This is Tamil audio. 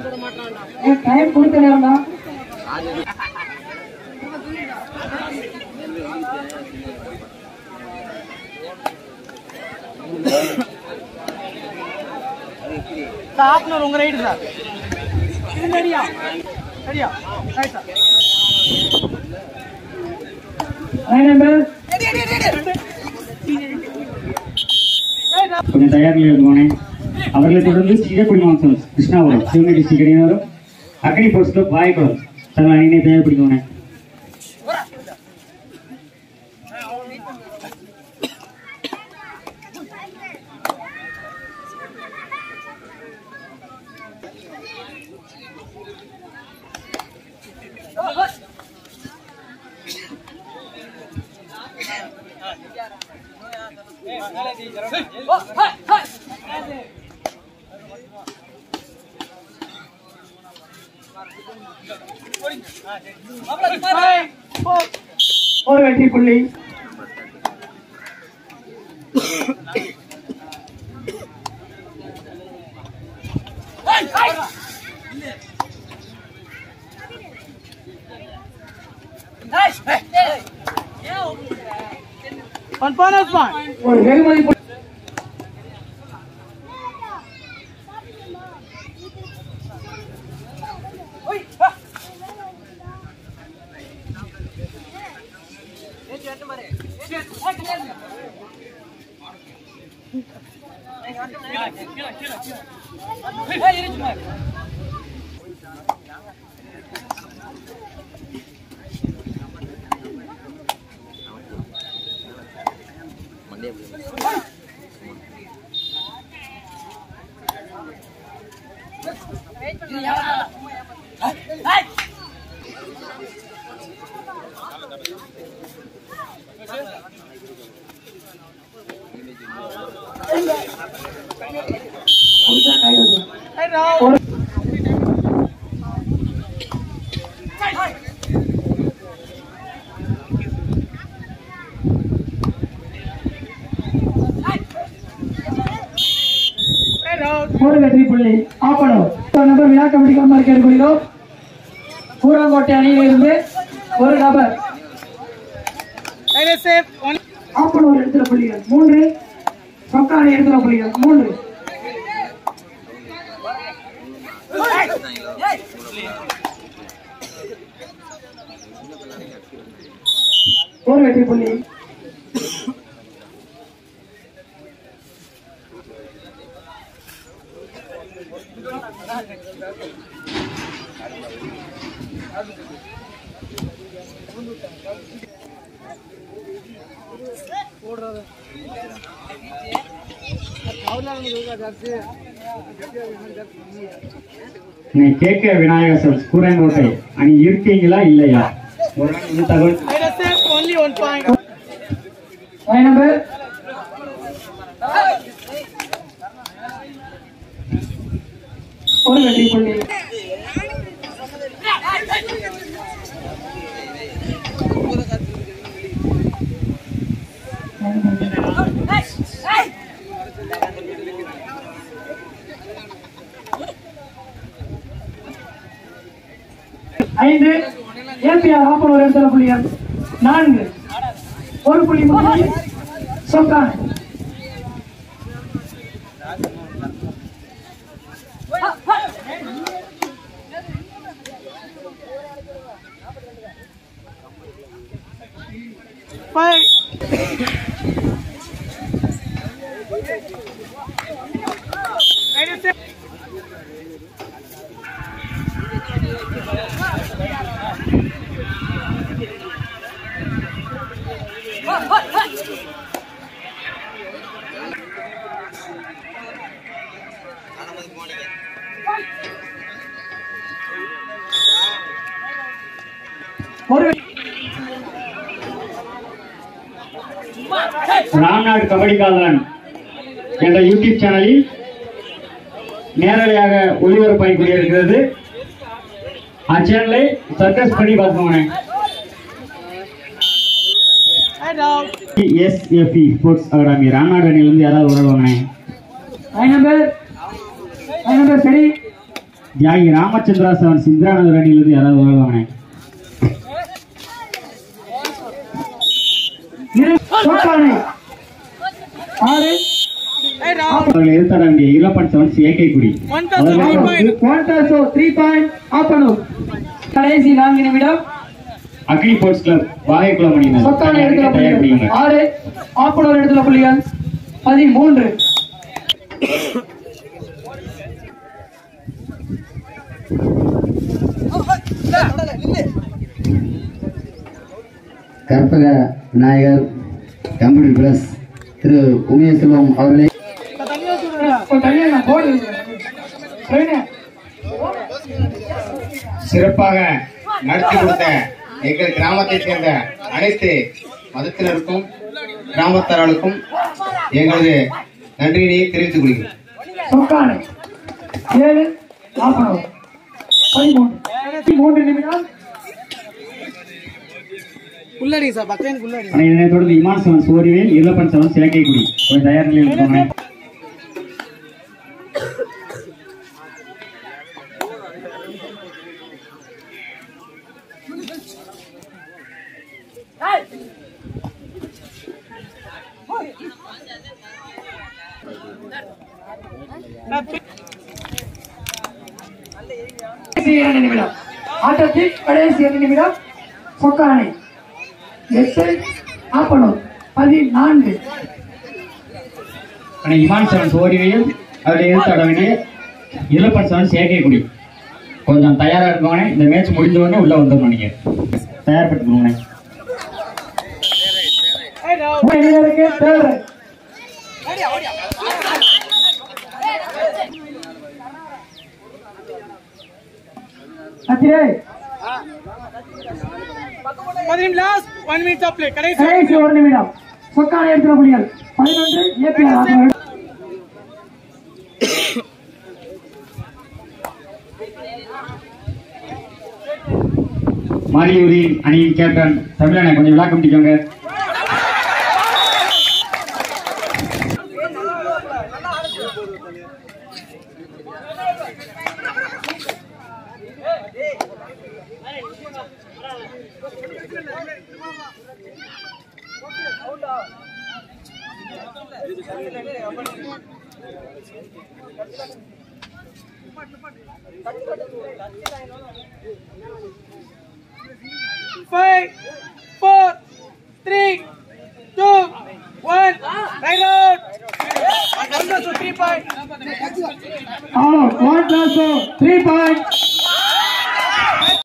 டைம் கொடுத்த நேரம் தான் ஸ்டாப்னர் உங்க ரைடு சார் இது ரெடியா ரெடியா ரைட் சார் லைன் நம்பர் கொஞ்சம் தயார் நிலையில் போனேன் அவர்களை தொடர்ந்து சிங்கப்பூடி மாவட்டம் கிருஷ்ணாபுரம் சிவகங்கை டிஸ்ட்ரிக்ட் அணியினரும் அக்னி போஸ்ட் பாயக்குளம் தங்கள் அணியினை தயார்படுத்திக்கோனேன் ஒரு வெற்றி புள்ளி ஒன் போனஸ் பாயிண்ட் ஒரு வெகுமதி புள்ளி கொடுத்தா கை வைக்கணும். ரைட் ராவ் ஒரு ரைட் ராவ் ஒரு வெற்றி புள்ளி ஆப்பனூர் நபர் விழா கமிட்டி கம்பர் கேட்டுக்கொள்கிறோம் பூராங்கோட்டை அணியிலிருந்து ஒரு நபர் ரைட் சேஃப் ஒன் ஆப்பனூர் எடுத்துற புள்ளிகள் மூன்று சொக்கானை எடுத்துற புள்ளிகள் மூன்று ஒரு வெற்றி புள்ளி நீ கேட்க விநாயகர் சர்வீஸ் கூரங்கோட்டை அணி இருக்கீங்களா இல்லையா ஒரு நாள் இந்த தகவல் raid safe only one point line number ஒரு வெற்றி புள்ளி ஐந்து ஏபிஆர் ஆப்பனூர் எடுத்துற புள்ளிகள் நான்கு ஒரு புள்ளி முன்னாடி சொக்கான் ஃபைவ் ரைட் சேஃப் ஒரு ராம்நாடு கபடி காதலன் என்ற யூடியூப் சேனலில் நேரலையாக ஒளிபரப்பாகி கொண்டிருக்கிறது அச்சேனலை சர்க்கஸ் பண்ணி பார்க்கோங்க ரைட் ராவ் எஸ்எஃப்இ ஸ்போர்ட்ஸ் அகாடமி ராம்நாடு அணியிலிருந்து யாராவது வருவாங்கண்ணே லைன் நம்பர் லைன் நம்பர் சரி தியாகி ராமச்சந்திரா சவன் சிந்திராநகர் அணியிலிருந்து யாராவது வருவாங்க இரு சோக்கானை ஆறு ஏய் ராம் அவர்களை எதிர்த்தாட வேண்டிய இளப்பன் செவன்ஸ் ஏகே குடி One plus அவர்களை three தொடர்ந்து ஒன் டாஸ் த்ரீ பாயிண்ட் ஆப்பனூர் கடைசி நான்கு நிமிடம் அக்னி ஸ்போர்ட்ஸ் கிளப் வாகைக்குளம் அணியினர் சொக்கான இடத்துல தயார் புள்ளிகள் பண்ணிக்கோங்க ஆறு ஆப்பனூர் இடத்துல புள்ளிகள் பதிமூன்று கற்பக விநாயகர் கம்ப்யூட்டர் பிளஸ் திரு உமயசெல்வம் அவர்களே தனியா சொல்றா ஒரு தனியா நான் போர்டு இருக்கிறேன். சரிண்ணே? சிறப்பாக நடத்தி கொடுத்த எங்கள் கிராமத்தைச் சேர்ந்த அனைத்து மதத்தினருக்கும் கிராமத்தார்களுக்கும் எங்களது நன்றியினை தெரிவித்துக் கொள்கிறேன் சொக்கானை ஏழு ஆப்பனூர் பதிமூன்று மூன்று நிமிடம் உள்ளடி சார் பக்கம் உள்ளடி ஆனால் இதனைத் தொடர்ந்து இமான் செவன் சோரிவேல் இளப்பன் செவன் சேகை குடி கொஞ்சம் தயார் நிலையில் இருக்கோங்க கடைசி இரண்டு நிமிடம் ஆட்டத்தின் கடைசி இரண்டு நிமிடம் சொக்கானை எட்டு ஆப்பனூர் பதினான்கு ஆனால் இமான் செவன் சோரிவேல் அவருடைய எதிர்த்தாட வேண்டிய இளப்பன் செவன் சேகை குடி கொஞ்சம் தயாரா இருக்கவனே இந்த மேட்ச் முடிஞ்ச உடனே உள்ள வந்துடணும் நீங்க தயார்படுத்திக்கோங்க ஏய் ராம் உங்க வீரருக்கு தேர்வு கத்திரே பதினேழு last one minute of play கடைசி கடைசி ஒரு நிமிடம் சொக்கானை எடுத்துள்ள புள்ளிகள் பதினொன்று ஏபிஆர் ஆப்பனூர் மாரியூரின் அணியின் கேப்டன் தமிழனை கொஞ்சம் விளக்கம் பண்ணிக்கோங்க five four three two one raid out one three point out one plus three point